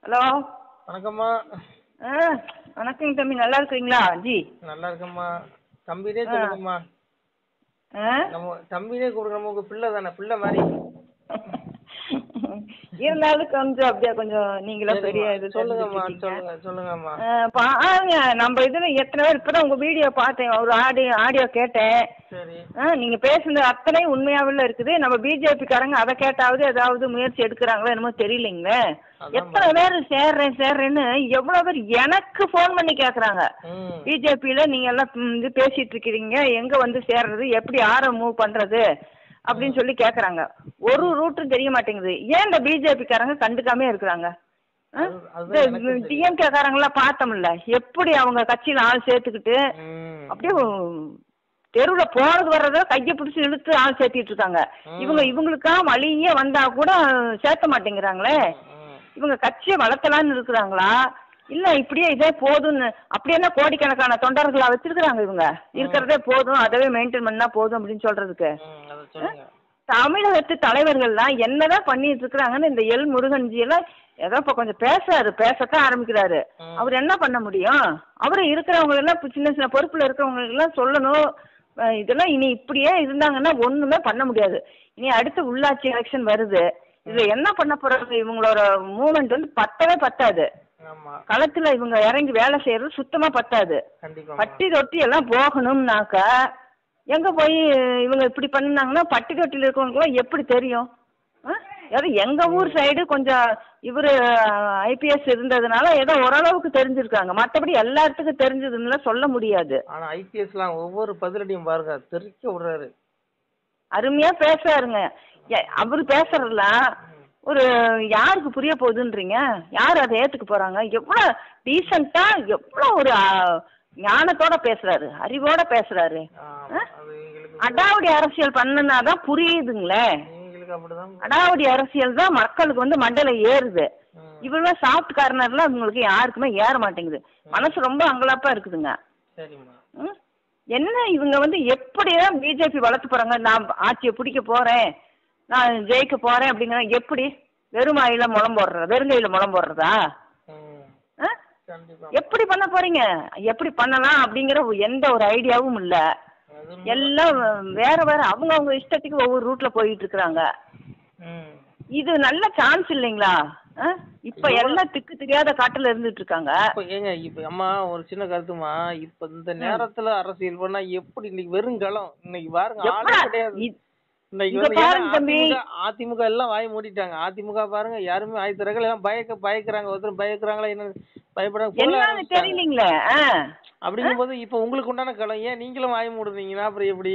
Hello வணக்கம்மா ஆ வணக்கங்க தம்பி நல்லா இருக்கிறீங்களா ஜி நல்லா இருக்கம்மா தம்பினே சொல்லுங்கம்மா ஆ நம்ம தம்பினே கொடுங்க நம்ம உங்க பிள்ளை தானே பிள்ளை மாதிரி இருந்தாலும் கொஞ்சம் அப்படியே கொஞ்சம் நீங்களும் பெரிய இது சொல்லுங்கம்மா தெரிஞ்சுக்கிட்டீங்க. சொல்லுங்க சொல்லுங்கம்மா ஆ, பாருங்க நம்ம இதுல எத்தனை பேர் இப்பதான் உங்க வீடியோ பார்த்தேன் ஒரு ஆடியோ ஆடியோ கேட்டேன் சரி ஆ, நீங்க பேசுனது அத்தனை உண்மையாவில் இருக்குது நம்ம பிஜேபி காரங்க அதை கேட்டாவது ஏதாவது முயற்சி எடுக்கிறாங்களோ என்னமோ தெரியலைங்களே அதான் எத்தனை பேர் சேர்றேன் சேர்றேன்னு எவ்வளவு பேர் எனக்கு ஃபோன் பண்ணி கேக்குறாங்க ம் பிஜேபியில நீங்க எல்லாம் ம், இது பேசிட்டு இருக்கிறீங்க எங்க வந்து சேர்றது எப்படி ஆர மூவ் பண்றது அப்படின்னு சொல்லி கேக்குறாங்க ஒரு ரூட்டும் தெரிய மாட்டேங்குது ஏன் இந்த பிஜேபி காரங்க கண்டுக்காம இருக்கிறாங்க அது- அதுதான் எனக்கு தெரியும். டிஎம்கே காரங்களாம் பார்த்தோம்ல எப்படி அவங்க கட்சியில ஆள் சேர்த்துக்கிட்டு ம் அப்படியே தெருவில் போனது வர்றத கையை பிடிச்சி இழுத்து ஆள் சேர்த்திட்டு இருக்காங்க ம். இவங்க இவங்களுக்கா வழியே வந்தா கூட சேர்த்த மாட்டேங்கிறாங்களே ம். இவங்க கட்சியை வளர்த்தலான்னு இருக்கிறாங்களா இல்ல இப்படியே இதே போதும்னு அப்படியே என்ன கோடிக்கணக்கான தொண்டர்களா வச்சிருக்கிறாங்க இவங்க இருக்கிறதே போதும் அதவே மெயின்டைன் பண்ணா போதும் அப்படின்னு சொல்றதுக்கு ம் அதை சொல்லுங்க தமிழகத்து தலைவர்கள்லாம் என்னதான் பண்ணிட்டு இருக்கிறாங்கன்னு இந்த எல் முருகன்ஜி எல்லாம் ஏதோ இப்ப கொஞ்சம் பேசுறாரு பேசத்தான் ஆரம்பிக்கிறாரு ம். அவர் என்ன பண்ண முடியும் அவரு இருக்கிறவங்க எல்லாம் இப்ப சின்ன சின்ன பொறுப்புல இருக்கிறவங்களுக்கு எல்லாம் சொல்லணும் அஹ் இதெல்லாம் இனி இப்படியே இருந்தாங்கன்னா ஒண்ணுமே பண்ண முடியாது இனி அடுத்து உள்ளாட்சி எலெக்ஷன் வருது இதுல என்ன பண்ண போறாங்க இவங்களோட மூமெண்ட் வந்து பத்தவே பத்தாது ஆமா களத்துல இவங்க இறங்கி வேலை செய்யறது சுத்தமா பத்தாது கண்டிப்பா பட்டி தொட்டி எல்லாம் போகணும்னாக்கா எங்க போய் இவங்க இப்படி பண்ணாங்கன்னா பட்டி தொட்டியில் இருக்கவங்களுக்குலாம் எப்படி தெரியும் ஆ? ஏதோ எங்க ஊர் சைடு கொஞ்சம் இவரு ஐபிஎஸ் இருந்ததுனால ஏதோ ஓரளவுக்கு தெரிஞ்சிருக்காங்க மற்றபடி எல்லாத்துக்கும் தெரிஞ்சதுன்னு சொல்ல முடியாது ஆனா ஐபிஎஸ்லாம் ஒவ்வொரு பதிலடியும் பாருங்க தெறிக்க விடுறாரு அருமையா பேசுறாருங்க ஏ- அவரு பேசுறதுலாம் ஒரு யாருக்கு புரிய போகுதுன்றீங்க யார் அதை ஏத்துக்க போறாங்க எவ்வளவு டீசெண்டா எவ்வளவு ஒரு ஆ, ஞானத்தோட பேசுறாரு அறிவோட பேசுறாரு ஆமா, அது எங்களுக்கு அடாவடி அரசியல் பண்ணுனாதான் புரியுதுங்களே எங்களுக்கு அப்படிதான் அடாவடி அரசியல் தான் மக்களுக்கு வந்து மண்டல ஏறுது ம். இவெல்லாம் சாஃப்ட் கார்னர்லாம் உங்களுக்கு யாருக்குமே ஏற மாட்டேங்குது மனசு ரொம்ப அங்கலாப்பா இருக்குதுங்க சரிம்மா ம்? என்ன இவங்க வந்து எப்படிதான் பிஜேபி வளர்த்து போறாங்க நான் ஆட்சியை பிடிக்க போறேன் நான் ஜெயிக்க போறேன் அப்படிங்கிற எப்படி வெறும் வாயில முளம் போடுறதா வெறுங்கையில முளம் போடுறதா ம் ஆ? கண்டிப்பா எப்படி பண்ண போறீங்க எப்படி பண்ணலாம் அப்படிங்கிற எந்த ஒரு ஐடியாவும் இல்ல அது எல்லாம் வேற வேற அவங்க அவங்க இஷ்டத்துக்கு ஒவ்வொரு ரூட்ல போயிட்டு இருக்கிறாங்க ம் இது நல்ல சான்ஸ் இல்லைங்களா ஆ? இப்ப எல்லாம் திக்கு தெரியாத காட்டுல இருந்துட்டு இருக்காங்க இப்ப ஏங்க இப்ப அம்மா ஒரு சின்ன கருத்துமா இப்ப இந்த நேரத்துல அரசியல் பண்ணா எப்படி இன்னைக்கு வெறுங்கலம் இன்னைக்கு பாருங்க ஆளே எப்ப- கிடையாது இ- இன்னைக்கு இங்க வந்து பாருங்க ஏன்னா தம்பி. அதிமுக அதிமுக எல்லாம் வாய் மூடிட்டாங்க அதிமுக பாருங்க யாருமே வாய் திறக்கல எல்லாம் பயக்க பயக்கிறாங்க ஒருத்தர் பயக்கிறாங்களா என்ன பயப்படாங்க போல என்னன்னு ஆரம்பிச்சிட்டாங்க. தெரியலீங்களே ஆ. அப்படிங்கும்போது இப்ப உங்களுக்கு உண்டான களம் ஏன் நீங்களும் வாய் மூடுனீங்கன்னா அப்புறம் எப்படி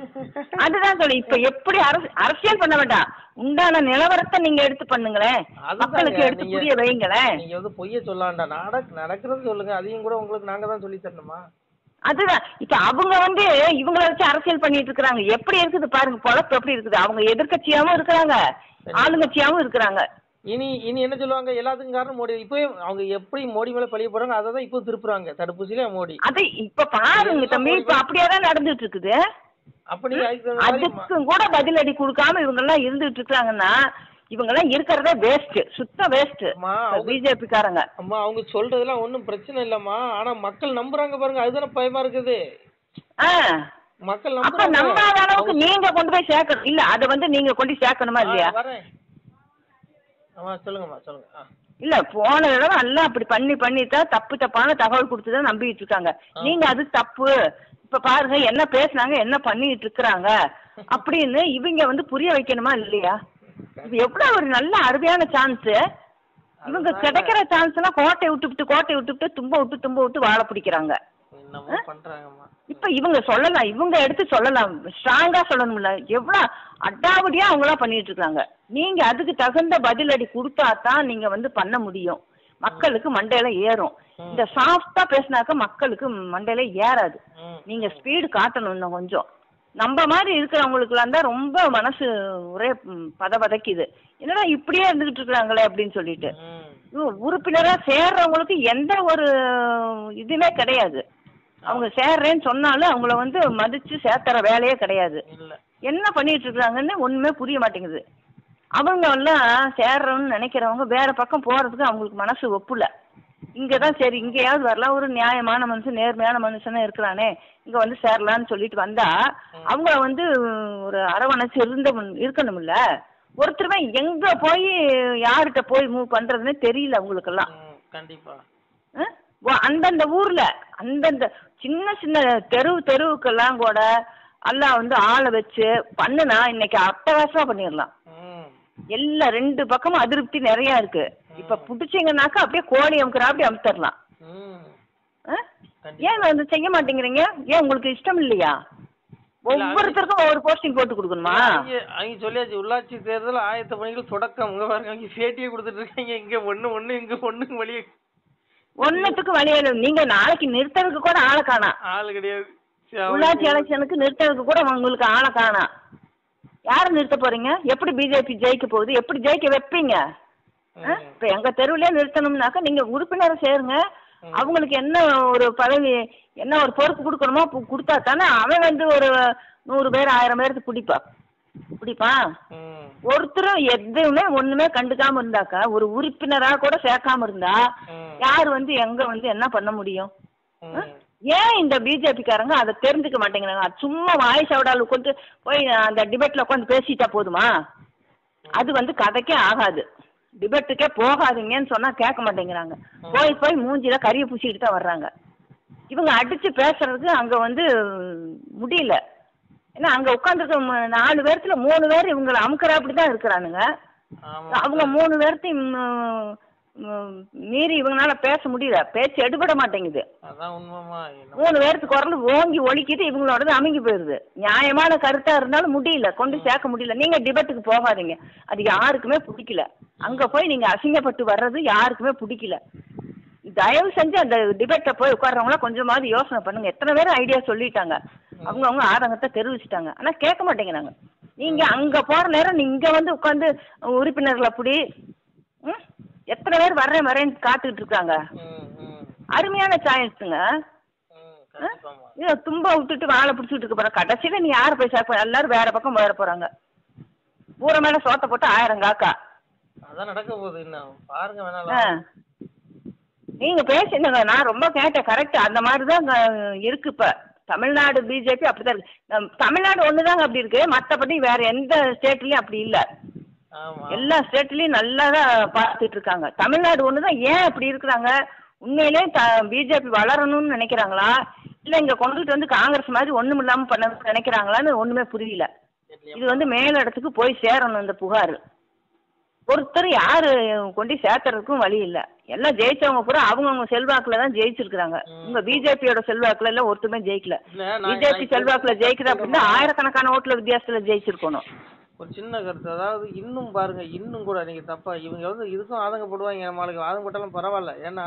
அதுதான் சொல்லி இப்ப எப்படி அரசு- அரசியல் பண்ண வேண்டாம் உண்டான நிலவரத்தை நீங்க எடுத்து பண்ணுங்களேன் அதுதாங்க, மக்களுக்கு எடுத்து நீங்க- புரிய வைங்களேன் நீங்க வந்து பொய்ய சொல்ல வேண்டாம் நடக் நடக்கிறது சொல்லுங்க அதையும் கூட உங்களுக்கு நாங்க தான் சொல்லி தரணுமா அதுதான் இப்ப அவங்க வந்து இவங்கள வச்சு அரசியல் பண்ணிட்டு இருக்கிறாங்க எப்படி இருக்குது பாருங்க பொழப்பு எப்படி இருக்குது அவங்க எதிர்க்கட்சியாவும் இருக்கிறாங்க ஆளுங்கட்சியாவும் இருக்கிறாங்க இனி இனி என்ன சொல்லுவாங்க எல்லாத்துக்கும் காரணம் மோடி இப்பவே அவங்க எப்படி மோடி மேல பழிய போறாங்க அதை தான் இப்போ திருப்புறாங்க தடுப்பூசியில மோடி அது இப்ப பாருங்க தம்பி இப்ப அப்படியே தான் நடந்துட்டு இருக்குது அப்ப நீங்க அதுக்கு தகுந்த மாதிரி ம- அதுக்கும் கூட பதிலடி கொடுக்காம இவங்க எல்லாம் இருந்துட்டு இருக்காங்கன்னா இவங்க எல்லாம் இருக்கிறதே வேஸ்ட் சுத்த வேஸ்ட் அம்மா, அவங்க- பிஜேபி காரங்க அம்மா அவங்க சொல்றதெல்லாம் ஒண்ணும் பிரச்சனை இல்லம்மா ஆனா மக்கள் நம்புறாங்க பாருங்க அதுதானே பயமா இருக்குது ஆ மக்கள் அப்ப நம்புறாங்க நம்பாத அளவுக்கு அவங்க- நீங்க கொண்டு போய் சேர்க்கணும் இல்ல அதை வந்து நீங்க கொண்டு போய் சேர்க்கணுமா ஆ, இல்லையா வரேன் ஆமா சொல்லுங்கம்மா சொல்லுங்க ஆ. இல்ல போன தடவை எல்லாம் அப்படி பண்ணி பண்ணித்தான் தப்பு தப்பான தகவல் கொடுத்துதான் நம்பிட்டு இருக்காங்க நீங்க அது தப்பு இப்ப பாருங்க என்ன பேசுனாங்க என்ன பண்ணிட்டு இருக்கிறாங்க அப்படின்னு இவங்க வந்து புரிய வைக்கணுமா இல்லையா இது எவ்வளவு ஒரு நல்ல அருமையான சான்ஸ் இவங்க கிடைக்கிற சான்ஸ் எல்லாம் கோட்டை விட்டுவிட்டு கோட்டை விட்டுவிட்டு தும்ப விட்டு தும்ப விட்டு வாழ பிடிக்கிறாங்க என்னமோ பண்றாங்கம்மா இப்ப இவங்க சொல்லலாம் இவங்க எடுத்து சொல்லலாம் ஸ்ட்ராங்கா சொல்லணும்ல எவ்வளவு அடாவடியா அவங்களாம் பண்ணிட்டு இருக்காங்க நீங்க அதுக்கு தகுந்த பதிலடி கொடுத்தா தான் நீங்க வந்து பண்ண முடியும் மக்களுக்கு மண்டையில ஏறும் இந்த சாஃப்டா பேசினாக்க மக்களுக்கு மண்டையில ஏறாது ம் நீங்க ஸ்பீடு காட்டணும் இன்னும் கொஞ்சம் நம்ம மாதிரி இருக்கிறவங்களுக்குலாம் தான் ரொம்ப மனசு ஒரே ம், பத பதைக்குது என்னடா இப்படியே இருந்துகிட்டு இருக்கிறாங்களே அப்படின்னு சொல்லிட்டு ம் உ- உறுப்பினரா சேர்றவங்களுக்கு எந்த ஒரு இதுவுமே கிடையாது அவங்க சேர்றேன்னு சொன்னாலும் அவங்கள வந்து மதிச்சு சேர்த்துற வேலையே கிடையாது இல்ல என்ன பண்ணிட்டு இருக்காங்கன்னு ஒண்ணுமே புரிய மாட்டேங்குது அவங்க எல்லாம் சேர்றோம்னு நினைக்கிறவங்க வேற பக்கம் போறதுக்கு அவங்களுக்கு மனசு ஒப்புல இங்க தான் சரி இங்கேயாவது வரலாம் ஒரு நியாயமான மனுஷன் நேர்மையான மனுஷனா இருக்கிறானே இங்க வந்து சேரலாம்னு சொல்லிட்டு வந்தா அவங்க வந்து ஒரு அரவணைச்சு இருந்த இருக்கணும்ல ஒருத்தருமே எங்க போய் யார்கிட்ட போய் மூவ் பண்றதுன்னு தெரியல அவங்களுக்கெல்லாம் ம், கண்டிப்பா ஆ? ஓ, அந்தந்த ஊர்ல அந்தந்த சின்ன சின்ன தெரு தெருவுக்கெல்லாம் கூட எல்லாம் வந்து ஆளை வச்சு பண்ணுனா இன்னைக்கு அட்டகாசமா பண்ணிடலாம் ம் எல்லா ரெண்டு பக்கமும் அதிருப்தி நிறைய இருக்கு இப்ப புடிச்சீங்கன்னாக்கா அப்படியே கோழி அமுக்குறா அப்படி அமுத்தரலாம் ம் ஆ? கண்டிப்பா ஏன் வந்து செய்ய மாட்டேங்கிறீங்க ஏன் உங்களுக்கு இஷ்டம் இல்லையா ஒவ்வொருத்தருக்கும் ஒவ்வொரு போஸ்டிங் போட்டு கொடுக்கணுமா அவங்க அவங்க சொல்லியாச்சு உள்ளாட்சி தேர்தல் ஆயத்த பணிகள் தொடக்கம் இங்க பாருங்க அவங்க பேட்டியே கொடுத்துட்டு இருக்காங்க இங்க ஒண்ணு ஒண்ணு இங்க ஒண்ணு வழியே ஒன்னுத்துக்கு வழியில நீங்க நாளைக்கு நிறுத்தறதுக்கு கூட ஆளை காணாம் ஆள் கிடையாது சரி, உள்ளாட்சி அவங்க- எலெக்ஷனுக்கு நிறுத்தறதுக்கு கூட உங்களுக்கு ஆளை காணாம் யாரை நிறுத்த போறீங்க எப்படி பிஜேபி ஜெயிக்க போகுது எப்படி ஜெயிக்க வைப்பீங்க ஆ? ம், இப்ப எங்க தெருவுலயே நிறுத்தணும்னாக்கா நீங்க உறுப்பினரை சேருங்க அவங்களுக்கு என்ன ஒரு பதவி என்ன ஒரு பொறுப்பு கொடுக்கணுமோ கு- கொடுத்தா தானே அவன் வந்து ஒரு நூறு பேர் ஆயிரம் பேருக்கு பிடிப்பா பிடிப்பான் ம், ஒருத்தரும் எதுவுமே ஒண்ணுமே கண்டுக்காம இருந்தாக்கா ஒரு உறுப்பினரா கூட சேர்க்காம இருந்தா ம், யார் வந்து எங்க வந்து என்ன பண்ண முடியும் ம். ஏன் இந்த பிஜேபிக்காரங்க அதை தெரிஞ்சுக்க மாட்டேங்கிறாங்க அது சும்மா வாய் சவடால் உட்காந்து போய் அந்த டிபேட்ல உட்காந்து பேசிட்டா போதுமா அது வந்து கதைக்கே ஆகாது டிபேட்டுக்கே போகாதீங்கன்னு சொன்னா கேட்க மாட்டேங்கிறாங்க போய் போய் மூஞ்சில கறியை பூசிக்கிட்டு தான் வர்றாங்க இவங்க அடிச்சு பேசுறதுக்கு அங்க வந்து முடியல ஏன்னா அங்க உட்காந்துருக்க நாலு பேர்த்துல மூணு பேர் இவங்களை அமுக்கறாப்படி தான் இருக்கிறானுங்க ஆமா அவங்க மூணு பேர்த்தையும் ம், ம், மீறி இவங்களால பேச முடியல பேச்சு எடுபட மாட்டேங்குது அதான் உண்மைமா என்ன மூணு பேருக்கு குரல் ஓங்கி ஒலிக்கிட்டு இவங்களோடது அமைங்கி போயிருது நியாயமான கருத்தா இருந்தாலும் முடியல கொண்டு சேர்க்க முடியல நீங்க டிபேட்டுக்கு போகாதீங்க அது யாருக்குமே பிடிக்கல அங்க போய் நீங்க அசிங்கப்பட்டு வர்றது யாருக்குமே பிடிக்கல தயவு செஞ்சு அந்த டிபேட்டை போய் உட்கார்றவங்கள கொஞ்சமாவது யோசனை பண்ணுங்க எத்தனை பேர் ஐடியா சொல்லிட்டாங்க அவங்கவுங்க ஆதங்கத்தை தெரிவிச்சிட்டாங்க ஆனா கேட்க மாட்டேங்கிறாங்க நீங்க அங்க போற நேரம் நீங்க வந்து உட்காந்து உறுப்பினர்கள் அப்படி ம்? எத்தனை பேர் வர்றேன் வரேன்னு காத்துக்கிட்டு இருக்காங்க ம், ம், அருமையான சாய்ஸுங்க ம், கண்டிப்பாமா இதை தும்ப விட்டுட்டு வாழை பிடிச்சிட்டு இருக்க போற கடைசியில நீ யாரை போய் சேர்ப்ப எல்லாரும் வேற பக்கம் போயிட போறாங்க பூரை மேல சோத்த போட்டு ஆயிரம் காக்கா அதான் நடக்க போகுது இன்னும் பாருங்க ஆ. வேணாலும் நீங்க பேசுனீங்க நான் ரொம்ப கேட்டேன் கரெக்ட் அந்த மாதிரி தான் இருக்கு இப்ப தமிழ்நாடு பிஜேபி அப்படிதான் இருக்கு நம் தமிழ்நாடு ஒண்ணுதாங்க அப்படி இருக்கு மத்தபடி வேற எந்த ஸ்டேட்லயும் அப்படி இல்ல ஆமா எல்லா ஸ்டேட்லயும் நல்லா தான் பார்த்துட்டு இருக்காங்க தமிழ்நாடு ஒண்ணுதான் ஏன் அப்படி இருக்கிறாங்க உண்மையிலே த பிஜேபி வளரணும்னு நினைக்கிறாங்களா இல்ல இங்க கொண்டுட்டு வந்து காங்கிரஸ் மாதிரி ஒண்ணும் இல்லாம பண்ண நினைக்கிறாங்களான்னு ஒண்ணுமே புரியல இது வந்து மேலிடத்துக்கு போய் சேரணும் இந்த புகார் ஒருத்தர் யாரு கொண்டு சேர்த்துறதுக்கும் வழி இல்ல எல்லாம் ஜெயிச்சவங்க பூரா அவங்கவுங்க செல்வாக்குல தான் ஜெயிச்சிருக்கிறாங்க உங்க பிஜேபியோட செல்வாக்குல எல்லாம் ஒருத்தருமே ஜெயிக்கல இல்ல, நான் பிஜேபி நான் செல்வாக்குல ஜெயிக்குது அப்படின்னா ஆயிரக்கணக்கான ஓட்டுல வித்தியாசத்துல ஜெயிச்சிருக்கணும் ஒரு சின்ன கருத்து அதாவது இன்னும் பாருங்க இன்னும் கூட நீங்க தப்பா இவங்க வந்து இதுக்கும் ஆதங்கப்படுவாங்க நம்மளுக்கு ஆதங்கப்பட்டாலும் பரவாயில்ல ஏன்னா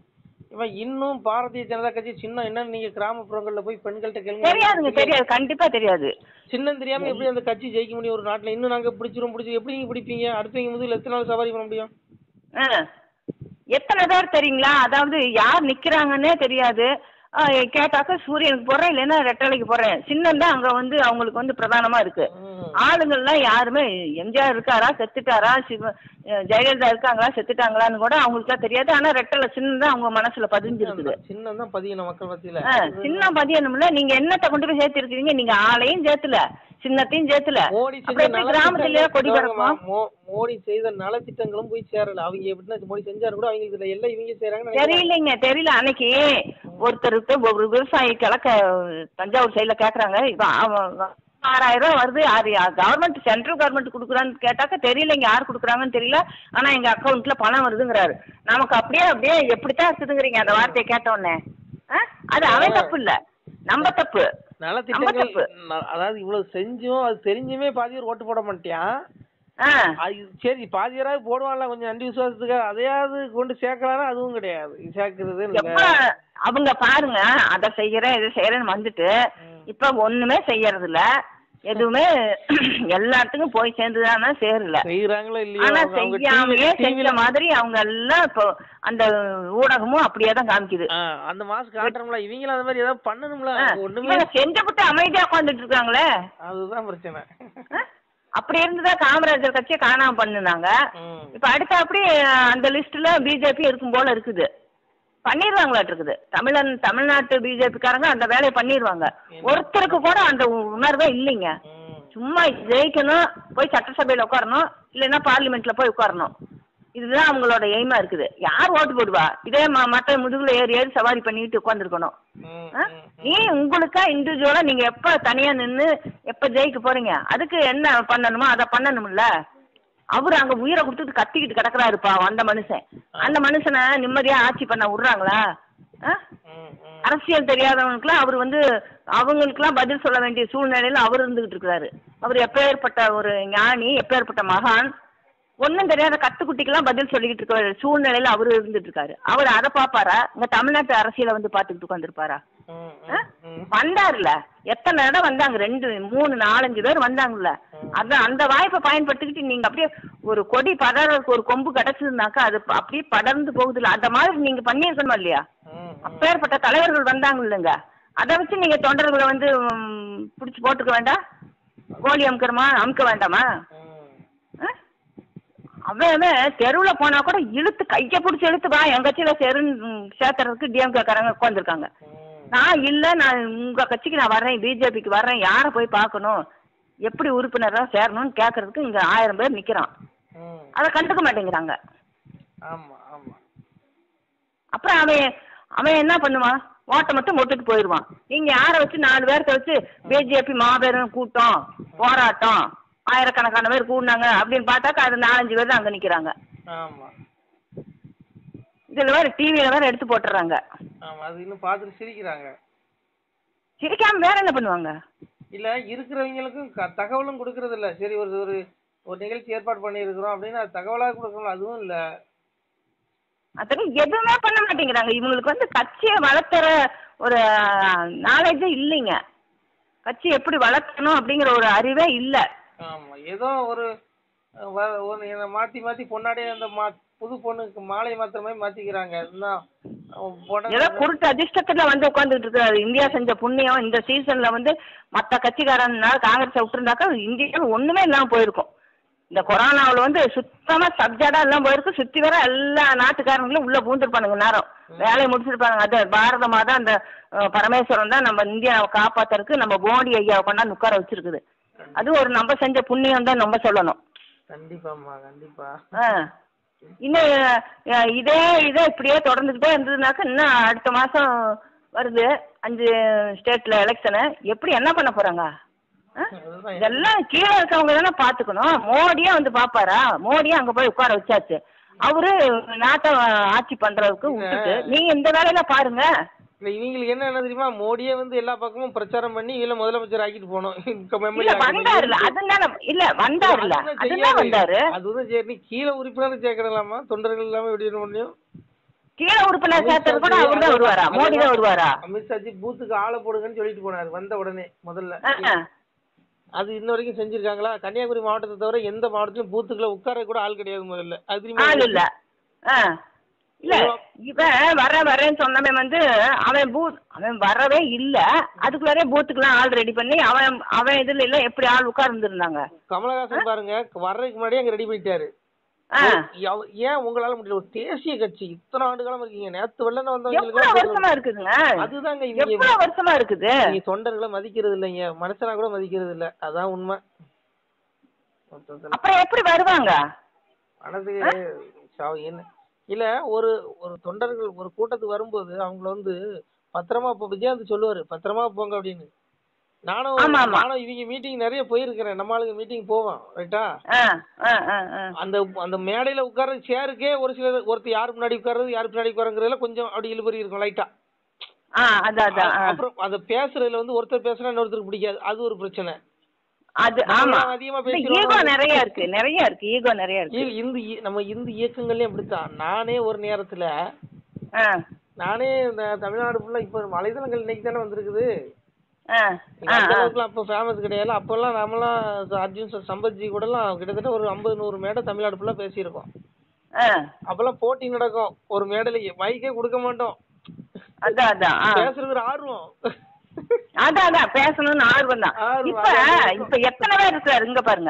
இவன் இன்னும் பாரதிய ஜனதா கட்சி சின்ன என்னன்னு நீங்க கிராமப்புறங்கள்ல போய் பெண்கள்ட்ட தெரியாதுங்க கேளுங்க தெரியாது கண்டிப்பா தெரியாது சின்னம் தெரியாம எப்படி அந்த கட்சி ஜெயிக்க முடியும் ஒரு நாட்டுல இன்னும் நாங்க பிடிச்சிரும் பிடிச்சி எப்படி நீங்க பிடிப்பீங்க அடுத்தவங்க முதல்ல எத்தனை நாள் சவாரி பண்ண முடியும் ஆ. எத்தனை பேர் தெரியுங்களா அதாவது யார் நிக்கிறாங்கன்னே தெரியாது ஆ, கேட்டாக்க சூரியனுக்கு போடுறேன் இல்லைன்னா ரெட்டலைக்கு போடுறேன் சின்னம் தான் அங்க வந்து அவங்களுக்கு வந்து பிரதானமா இருக்கு ம். ஆளுங்கள்லாம் யாருமே எம்ஜிஆர் இருக்காரா செத்துட்டாரா சிவ அஹ் ஜெயலலிதா இருக்காங்களா செத்துட்டாங்களான்னு கூட அவங்களுக்குலாம் தெரியாது ஆனா ரெட்டலை சின்னம் தான் அவங்க மனசுல பதிஞ்சிருக்குது சின்னம் தான் பதியணும் மக்கள் மத்தியில ஆ, சின்னம் பதியணும்ல நீங்க என்னத்தை கொண்டு போய் சேர்த்திருக்கீங்க நீங்க ஆளையும் சேர்த்துல சின்னத்தையும் சேர்த்துல மோடி அப்புறம் செஞ்ச எப்படி கிராமத்திலேயே கொடி நலத்திட்டங்களும் பறக்கும் மோ- மோடி செய்த நலத்திட்டங்களும் போய் சேரல அவங்க எப்படின்னா மோடி செஞ்சாரு கூட அவங்களுக்கு இதுல எல்லாம் இவங்க செய்யறாங்கன்னு நினைக்கிறேன். தெரியலைங்க தெரியல அன்னைக்கு ஒருத்தருக்கு ஒரு விவசாயி கிழக்க தஞ்சாவூர் சைடுல கேக்குறாங்க இப்ப அவன் ஆறாயிரம் ரூபாய் வருது அது கவர்மெண்ட் சென்ட்ரல் கவர்மெண்ட் கொடுக்குறான்னு கேட்டாக்க தெரியல யார் கொடுக்குறாங்கன்னு தெரியல ஆனா எங்க அக்கௌண்ட்ல பணம் வருதுங்கிறாரு நமக்கு அப்படியே அப்படியே எப்படித்தான் இருக்குதுங்கிறீங்க அந்த வார்த்தையை கேட்ட உடனே ஆ? அது அவன் தப்பு இல்ல நம்ம தப்பு நலத்திட்டங்கள் தப்பு. ந- அதாவது இவ்வளவு செஞ்சும் அது தெரிஞ்சுமே பாதி பேர் ஓட்டு போட மாட்டியான் ஆ அது சரி பாதி பேராவது போடுவான்ல கொஞ்சம் அண்டி விசுவாசத்துக்கு அதையாவது கொண்டு சேர்க்கலாம்னா அதுவும் கிடையாது சேர்க்கறது இல்ல எப்ப அவங்க பாருங்க அதை செய்யறேன் இதை செய்யறேன்னு வந்துட்டு இப்ப ஒண்ணுமே செய்யறது இல்ல எதுவுமே எல்லாத்துக்கும் போய் சேர்ந்துதானே சேரல செய்யறாங்களோ இல்லையோ ஆனா அவங்க- அவங்க செய்யாமயே TV செஞ்ச மாதிரி அவங்க எல்லாம் இப்போ அந்த ஊடகமும் அப்படியே தான் காமிக்குது ஆ, அந்த மாசம் காட்டுறோம்ல இவங்களும் அந்த மாதிரி ஏதாவது பண்ணணும்ல ஆ, அவங்க ஒண்ணுமே இவங்க செஞ்சப்பட்டு அமைதியா உட்காந்துட்டு இருக்காங்களே அதுதான் பிரச்சனை ஆ? அப்படி இருந்துதான் காமராஜர் கட்சியை காணாம பண்ணுனாங்க ம் இப்ப அடுத்த அப்படி அந்த லிஸ்ட்ல பிஜேபி இருக்கும் போல இருக்குது பண்ணிடுவாங்களாட்டு இருக்குது தமிழன் தமிழ்நாட்டு பிஜேபிக்காரங்க அந்த வேலையை பண்ணிடுவாங்க ஒருத்தருக்கு கூட அந்த உணர்வே இல்லைங்க ம் சும்மா ஜெயிக்கணும் போய் சட்டசபையில் உட்காரணும் இல்லைன்னா பார்லிமெண்ட்ல போய் உட்காரணும் இதுதான் அவங்களோட எய்மா இருக்குது யார் ஓட்டு போடுவா இதே ம மற்ற முதுகுல ஏறி ஏறி சவாரி பண்ணிட்டு உட்காந்துருக்கணும் ம் ஆ? ம் நீ உங்களுக்கா இண்டிவிஜுவலா நீங்க எப்ப தனியா நின்னு எப்ப ஜெயிக்க போறீங்க அதுக்கு என்ன பண்ணணுமோ அதை பண்ணணும்ல அவரு அங்க உயிரை கொடுத்துட்டு கத்திக்கிட்டு கிடக்குறாருப்பா அந்த மனுஷன் அந்த மனுஷனை நிம்மதியா ஆட்சி பண்ண விடுறாங்களா ஆ? ம் ம் அரசியல் தெரியாதவங்களுக்குலாம் அவர் வந்து அவங்களுக்குலாம் பதில் சொல்ல வேண்டிய சூழ்நிலையில அவர் இருந்துகிட்டு இருக்கிறாரு அவர் எப்பேற்பட்ட ஒரு ஞானி எப்பேற்பட்ட மகான் ஒன்றும் தெரியாத கத்துக்குட்டிக்கெல்லாம் பதில் சொல்லிக்கிட்டு இருக்க சூழ்நிலையில அவர் இருந்துட்டு இருக்காரு அவர் அதை பார்ப்பாரா இங்க தமிழ்நாட்டு அரசியலை வந்து பார்த்துக்கிட்டு உட்காந்துருப்பாரா ம் ஆ? ம் ம் வந்தாருல எத்தனை இடம் வந்தாங்க ரெண்டு மூணு நாலஞ்சு பேர் வந்தாங்கல்ல அந்த அந்த வாய்ப்பை பயன்படுத்திக்கிட்டு நீங்க அப்படியே ஒரு கொடி படறதுக்கு ஒரு கொம்பு கிடைச்சதுனாக்கா அது ப- அப்படியே படர்ந்து போகுதுல்ல அந்த மாதிரி நீங்க பண்ணியிருக்கணுமா இல்லையா ம் அப்பேற்பட்ட தலைவர்கள் வந்தாங்க இல்லைங்க அதை வச்சு நீங்க தொண்டர்களை வந்து பிடிச்சி போட்டுக்க வேண்டாம் கோழி அமுக்கிறமா அமுக்க வேண்டாமா ம் ஆ? அவன் அவன் தெருவில் போனா கூட இழுத்து கையை பிடிச்சி இழுத்து வா என் கட்சியில சேருன்னு சேர்த்துறதுக்கு டிஎம்கே காரங்க உட்காந்துருக்காங்க ம் நான் இல்லை நான் உங்க கட்சிக்கு நான் வர்றேன் பிஜேபிக்கு வர்றேன் யாரை போய் பார்க்கணும் எப்படி உறுப்பினராக சேரணும்னு கேட்கறதுக்கு இங்க ஆயிரம் பேர் நிக்கிறான் ம் அதை கண்டுக்க மாட்டேங்கிறாங்க ஆமா ஆமா அப்புறம் அவன் அவன் என்ன பண்ணுவான் ஓட்டை மட்டும் மொட்டுட்டு போயிடுவான் நீங்க யாரை வச்சு நாலு பேர்த்த வச்சு பிஜேபி மாபெரும் கூட்டம் போராட்டம் ஆயிரக்கணக்கான பேர் கூடினாங்க அப்படின்னு பார்த்தாக்கா அது நாலஞ்சு பேர் தான் அங்கே நிற்கிறாங்க ஆமா இதில் வேற டிவியில் வேற எடுத்து போட்டுறாங்க ஆமா அது இன்னும் பார்த்துட்டு சிரிக்கிறாங்க சிரிக்காம வேற என்ன பண்ணுவாங்க இல்ல இருக்கிறவங்களுக்கும் க- தகவலும் கொடுக்கறது இல்ல சரி ஒரு ஒரு ஒரு நிகழ்ச்சி ஏற்பாடு பண்ணியிருக்கிறோம் அப்படின்னு அது தகவலாக கொடுக்கணும் அதுவும் இல்ல அத்தனை எதுவுமே பண்ண மாட்டேங்கிறாங்க இவங்களுக்கு வந்து கட்சியை வளர்த்துற ஒரு நாலேஜே இல்லைங்க கட்சி எப்படி வளர்க்கணும் அப்படிங்கிற ஒரு அறிவே இல்லை ஆமா ஏதோ ஒரு அஹ், வ- ஒரு இத மாத்தி மாத்தி பொன்னாடியே அந்த மா புது பொண்ணுக்கு மாலை மாத்திர மாதிரி மாத்திக்கிறாங்க இன்னும் அவன் உடனே- ஏதோ குருட்டு அதிர்ஷ்டத்துல வந்து உட்காந்துட்டு இருக்காரு இந்தியா செஞ்ச புண்ணியம் இந்த சீசன்ல வந்து மற்ற கட்சிக்காரனால காங்கிரஸை விட்டுருந்தாக்கா இந்தியாவில் ஒண்ணுமே இல்லாம போயிருக்கும் இந்த கொரோனாவில் வந்து சுத்தமா சப்ஜெக்டா எல்லாம் போயிருக்கு சுத்தி வர எல்லா நாட்டுக்காரங்களும் உள்ள பூந்துருப்பானுங்க நேரம் வேலையை முடிச்சிருப்பாங்க அது பாரத மாதா அந்த அஹ், பரமேஸ்வரன் தான் நம்ம இந்தியாவை காப்பாத்துறதுக்கு நம்ம மோடி ஐயாவை கொண்டாந்து உட்கார வச்சிருக்குது அது ஒரு நம்ம செஞ்ச புண்ணியம் தான் நம்ம சொல்லணும் கண்டிப்பாம்மா கண்டிப்பா ஆ. இன்னும் அஹ், இதே இதே இப்படியே தொடர்ந்துக்கிட்டே இருந்ததுனாக்கா இன்னும் அடுத்த மாதம் வருது அஞ்சு ஸ்டேட்டில் எலெக்ஷனு எப்படி என்ன பண்ண போகிறாங்க அதுதான் இதெல்லாம் கீழே இருக்கவங்க தானே பார்த்துக்கணும் மோடியே வந்து பார்ப்பாரா மோடியே அங்கே போய் உட்கார வச்சாச்சு அவரு நாட்டை ஆட்சி பண்ணுறதுக்கு விட்டுட்டு நீங்கள் இந்த வேலையில பாருங்க இல்ல இவங்களுக்கு என்ன என்ன தெரியுமா மோடியே வந்து எல்லா பக்கமும் பிரச்சாரம் பண்ணி இல்ல முதலமைச்சர் ஆக்கிட்டு போனோம் இங்க member இல்ல ஆக்கணும். வந்தாருல அதுதானே இல்ல வந்தாருல அதுதான் அதுதான் செய்யாது. வந்தாரு அதுதான் சரி நீ கீழே உறுப்பினர் சேர்க்கலாமா தொண்டர்கள் இல்லாம எப்படி இருக்க முடியும் கீழே உறுப்பினர் சேர்த்தது கூட அவர் தான் வருவாரா மோடி தான் வருவாரா அமித்ஷாஜி பூத்துக்கு ஆளை போடுங்கன்னு சொல்லிட்டு போனாரு வந்த உடனே முதல்ல ஆ. அது இன்ன வரைக்கும் செஞ்சிருக்காங்களா கன்னியாகுமரி மாவட்டத்தை தவிர எந்த மாவட்டத்திலும் பூத்துக்குள்ள உட்கார கூட ஆள் கிடையாது முதல்ல அது தெரியுமா ஆள் இல்ல ஆ இல்ல இவன் வர வரேன்னு சொன்னவன் வந்து அவன் பூத் அவன் வரவே இல்ல அதுக்குள்ளாரே பூத்துக்கெல்லாம் ஆள் ரெடி பண்ணி அவன் அவன் இதுல எல்லாம் எப்படி ஆள் உட்கார்ந்துருந்தாங்க கமலஹாசன் பாருங்க வர்றதுக்கு முன்னாடியே அங்க ரெடி பண்ணிட்டாரு ஆ எவ- ஏன் உங்களால முடியல ஒரு தேசிய கட்சி இத்தனை ஆண்டு காலம் இருக்கீங்க நேத்து வெள்ளன எவ்வளவு வந்தவங்களுக்கு வருஷமா இருக்குதுங்க அதுதாங்க இவங்க எவ்வளவு வருஷமா இருக்குது நீங்க தொண்டர்களை மதிக்கிறது இல்லைங்க மனுஷனா கூட மதிக்கிறது இல்ல அதான் உண்மை மொத்தத்துல அப்புறம் எப்படி வருவாங்க மனது சாவு என்ன இல்ல ஒரு ஒரு தொண்டர்கள் ஒரு கூட்டத்துக்கு வரும்போது அவங்கள வந்து பத்திரமா இப்போ விஜயகாந்த் சொல்லுவாரு பத்திரமா போங்க அப்படின்னு நானும் ஆமா, ஆமா. நானும் இவங்க மீட்டிங் நிறைய போயிருக்கிறேன் நம்ம ஆளுங்க மீட்டிங் போவோம் ரைட்டா ஆ ஆ ஆ ஆ அந்த அந்த மேடையில உட்கார்ற சேருக்கே ஒரு சில ஒருத்தர் யார் முன்னாடி உட்கார்றது யார் பின்னாடி உட்காருங்கிறதுல கொஞ்சம் அப்படி இழுபறி இருக்கும் லைட்டா ஆ அதான் அதான் ஆ. அப்புறம் அதை பேசுறதுல வந்து ஒருத்தர் பேசுனா இன்னொருத்தருக்கு பிடிக்காது அது ஒரு பிரச்சனை அது ஆமா நம்மளாம் அதிகமா பேசிடுவோம். ஈகோ நிறைய இருக்கு நிறைய இருக்கு ஈகோ நிறைய இருக்கு இ- இந்து இ- நம்ம இந்து இயக்கங்கள்லயும் அப்படித்தான் நானே ஒரு நேரத்துல ஆ நானே இந்த தமிழ்நாடு ஃபுல்லா இப்ப வலைதளங்கள் இன்னைக்கு தானே வந்திருக்குது ஆ நீங்க அந்த அளவுக்குலாம் அப்போ ஃபேமஸ் கிடையாது அப்போல்லாம் நாமெல்லாம் அர்ஜுன் சார் சம்பத்ஜி கூடலாம் கிட்டத்தட்ட ஒரு ஐம்பது நூறு மேடை தமிழ்நாடு ஃபுல்லா பேசியிருக்கோம் ஆ அப்போல்லாம் போட்டி நடக்கும் ஒரு மேடையில மைக்கே கொடுக்க மாட்டோம் அதான் அதான் ஆ பேசுறது ஒரு ஆர்வம் அதான் அதான் பேசணும்னு ஆர்வம் தான் ஆர்வம், இப்ப ஆர்வம். இப்ப எத்தனை பேர் இருக்காரு இங்க பாருங்க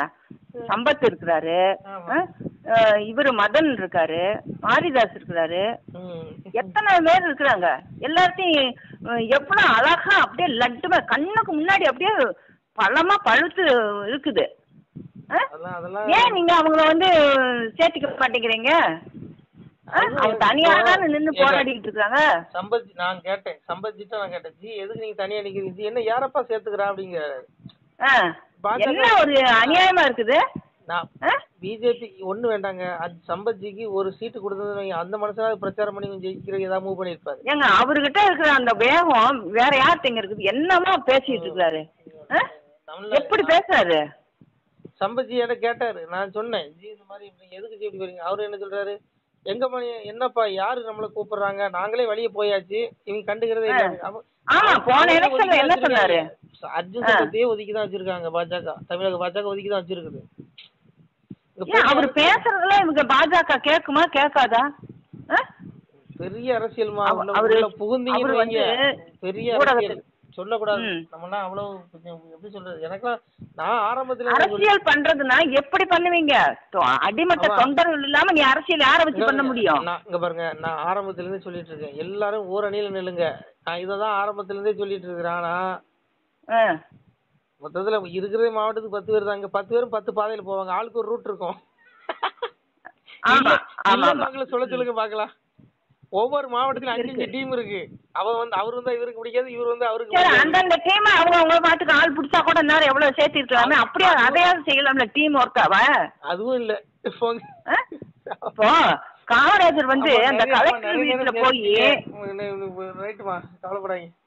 சம்பத் இருக்கிறாரு ஆமா. இவர் மதன் இருக்காரு மாரிதாஸ் இருக்கிறாரு ம். எத்தனை பேர் இருக்கிறாங்க எல்லாத்தையும் அஹ், எவ்வளவு அழகா அப்படியே லட்டுமே கண்ணுக்கு முன்னாடி அப்படியே பழமா பழுத்து இருக்குது அஹ்? அதெல்லாம் அதெல்லாம் ஏன் நீங்க அவங்கள வந்து சேர்த்துக்க மாட்டேங்கிறீங்க அஹ்? அது அவங்க தனியா இப்போ- தானே நின்று ஏங்க, போராடிட்டு இருக்காங்க சம்பத் நான் கேட்டேன் சம்பத்ஜிட்ட நான் கேட்டேன் ஜி எதுக்கு நீங்க தனியா நிக்கிறீங்க ஜி என்ன யாரப்பா சேர்த்துக்கிறா அப்படிங்கிறாரு அஹ். பாஜக என்ன ஒரு அநியாயமா இருக்குது நான் அஹ்? பிஜேபி ஒண்ணு வேண்டாங்க அது சம்பத்ஜிக்கு ஒரு சீட்டு கொடுத்தது அந்த மனுஷனாவது பிரச்சாரம் பண்ணி கொஞ்சம் ஜெயிக்கிற ஏதாவது மூவ் பண்ணிருப்பாரு ஏங்க அவர்கிட்ட இருக்கிற அந்த வேகம் வேற யார்கிட்ட இருக்குது என்னமா பேசிட்டு இருக்கிறாரு அஹ்? தமிழ்நாடு எப்படி பேசுறாரு சம்பத்ஜி என்கிட்ட கேட்டாரு நான் சொன்னேன் ஜி இந்த மாதிரி இப்படி எதுக்கு ஜி இப்படி வரீங்க அவரு என்ன சொல்றாரு எங்க மணி என்னப்பா யாரு நம்மள கூப்பிடுறாங்க நாங்களே வெளியே போயாச்சு இவங்க கண்டுக்கிறதே இல்ல அவ- ஆமா போன அவங்களே எலெக்ஷன்ல ஒதுக்கி என்ன தான் சொன்னாரு வச்சிருக்காங்க. அர்ஜுன் சம்பத்தையே ஒதுக்கி தான் வச்சிருக்காங்க பாஜக தமிழக பாஜக ஒதுக்கி தான் வச்சிருக்குது இங்க ஏன் அவர் பெரிய- பேசுறதுல இவங்க பாஜக கேக்குமா கேட்காதா அஹ்? பெரிய அரசியல்மா அவ- உள்ள அவரு- உள்ள புகுந்தீங்கன்னு அவரு வைங்க வந்து பெரிய ஊடகத்தில் அரசியல் சொல்லக்கூடாது ம். நம்மலாம் அவ்வளவு கொஞ்சம் எப்படி சொல்றது எனக்கெல்லாம் நான் ஆரம்பத்துல இருந்து சொல்லி- அரசியல் பண்றதுன்னா எப்படி பண்ணுவீங்க தொ- அடிமட்ட ஆமா. தொண்டர்கள் இல்லாம நீ அரசியல் யார வச்சு பண்ண முடியும் நான் இங்க பாருங்க நான் ஆரம்பத்துல இருந்து சொல்லிட்டு இருக்கேன் எல்லாரும் ஊர் அணியில நில்லுங்க நான் இதை தான் ஆரம்பத்துல இருந்தே சொல்லிட்டு இருக்கிறேன் ஆனா அஹ். மொத்தத்துல இருக்கிற மாவட்டத்துக்கு பத்து பேர் தாங்க பத்து பேரும் பத்து பாதையில போவாங்க ஆளுக்கு ஒரு ரூட் இருக்கும் ஆமா இல்ல- ஆமா இல்ல ஆமா நாங்கள சொல்ல சொல்லுங்க பாக்கலாம் ஒவ்வொரு மாவட்டத்திலும் அஞ்சு அஞ்சு டீம் இருக்கு அவன் வந்து அவர் வந்து இவருக்கு பிடிக்காது இவர் வந்து அவருக்கு சரி பிடிக்காது. அந்தந்த டீம் அவங்க அவங்க பாட்டுக்கு ஆள் பிடிச்சா கூட நேரம் எவ்வளவு சேர்த்திருக்கலாமே அப்படியே அதையாவது செய்யலாம்ல டீம் ஒர்க்காவ அதுவும் இல்ல போங்க இப்போ காமராஜர் வந்து ஆமா, அந்த நிறைய- ஆமா, கலெக்டர் நிறைய வீட்டுல நேரம் போய் ரைட்டுமா கவலைப்படாதீங்க